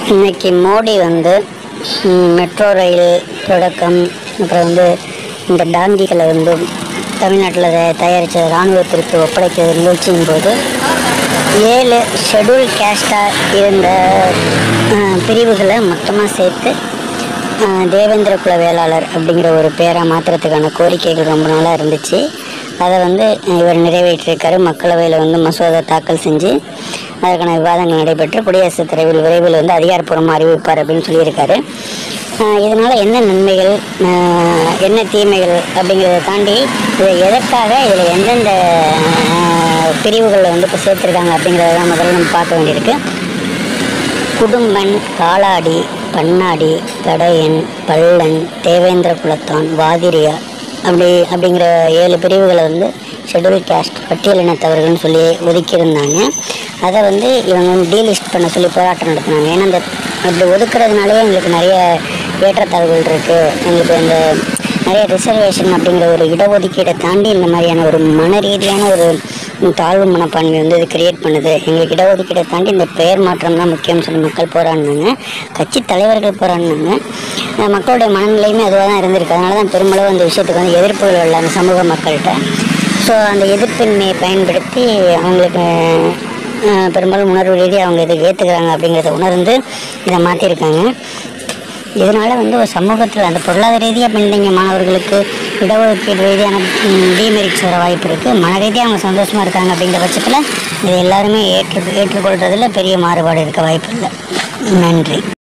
இன்னைக்கு மோடி வந்து ம், மெட்ரோ ரயில் தொடக்கம் அப்புறம் வந்து இந்த டாங்கிகளை வந்து தமிழ்நாட்டில் தயாரித்த இராணுவத்திற்கு ஒப்படைக்கிற நிகழ்ச்சியின் போது ஏழு ஷெட்யூல் கேஸ்டாக இருந்த அஹ், பிரிவுகளை மொத்தமாக சேர்த்து அஹ், தேவேந்திர குல வேளாளர் அப்படிங்கிற ஒரு பேரை மாற்றுறதுக்கான கோரிக்கைகள் ரொம்ப நாளாக இருந்துச்சு அதை வந்து இவர் நிறைவேற்றியிருக்காரு மக்களவையில் வந்து மசோதா தாக்கல் செஞ்சு அதற்கான விவாதங்கள் நடைபெற்று குடியரசுத் தலைவர் விரைவில் வந்து அதிகாரப்பூர்வமாக அறிவிப்பார் அப்படின்னு சொல்லியிருக்காரு ஆஹ் இதனால என்ன நன்மைகள் ஆஹ் என்ன தீமைகள் அப்படிங்கிறத தாண்டி இதை எதற்காக இதில் எந்தெந்த ஆஹ் பிரிவுகளில் வந்து இப்போ சேர்த்துருக்காங்க அப்படிங்கிறத தான் முதல்ல நம்ம பார்க்க வேண்டியிருக்கு குடும்பன் காலாடி பன்னாடி தடையன் பல்லன் தேவேந்திர குலத்தான் வாதிரியார் அப்படி அப்படிங்கிற ஏழு பிரிவுகளை வந்து ஷெட்யூல் காஸ்ட் பட்டியலினத்தவர்கள்னு சொல்லி ஒதுக்கியிருந்தாங்க அதை வந்து இவங்க வந்து டீலிஸ்ட் பண்ண சொல்லி போராட்டம் நடத்தினாங்க ஏன்னா அந்த அப்படி ஒதுக்குறதுனாலே எங்களுக்கு நிறைய ஏற்றத்தாழ்வுகள் இருக்குது எங்களுக்கு இந்த நிறைய ரிசர்வேஷன் அப்படிங்கிற ஒரு இடஒதுக்கீடை தாண்டி இந்த மாதிரியான ஒரு மன ரீதியான ஒரு தாழ்வு மனப்பான்மை வந்து இது கிரியேட் பண்ணுது எங்களுக்கு இடஒதுக்கீடை தாண்டி இந்த பெயர் மாற்றம் தான் முக்கியம்னு சொல்லி மக்கள் போராடினாங்க கட்சி தலைவர்கள் போராடினாங்க அஹ் மக்களுடைய மனநிலையுமே அதுவாக தான் இருந்திருக்கு அதனால தான் பெருமளவு அந்த விஷயத்துக்கு வந்து எதிர்ப்புகள் வரல அந்த சமூக மக்கள்கிட்ட ஸோ அந்த எதிர்ப்பின்மையை பயன்படுத்தி அவங்களுக்கு அஹ், பெரும்பாலும் உணர்வு ரீதியாக அவங்க இதை ஏற்றுக்கிறாங்க அப்படிங்கிறத உணர்ந்து இதை மாற்றிருக்காங்க இதனால் வந்து ஒரு சமூகத்தில் அந்த பொருளாதார ரீதியாக பின்தங்கிய மாணவர்களுக்கு இடஒதுக்கீடு ரீதியான டிமெரிட்ஸ் வர வாய்ப்பு இருக்குது மன ரீதியாக அவங்க சந்தோஷமாக இருக்காங்க அப்படிங்கிற பட்சத்தில் இது எல்லாருமே ஏற்று ஏற்றுக்கொள்கிறதுல பெரிய மாறுபாடு இருக்க வாய்ப்பு இல்லை நன்றி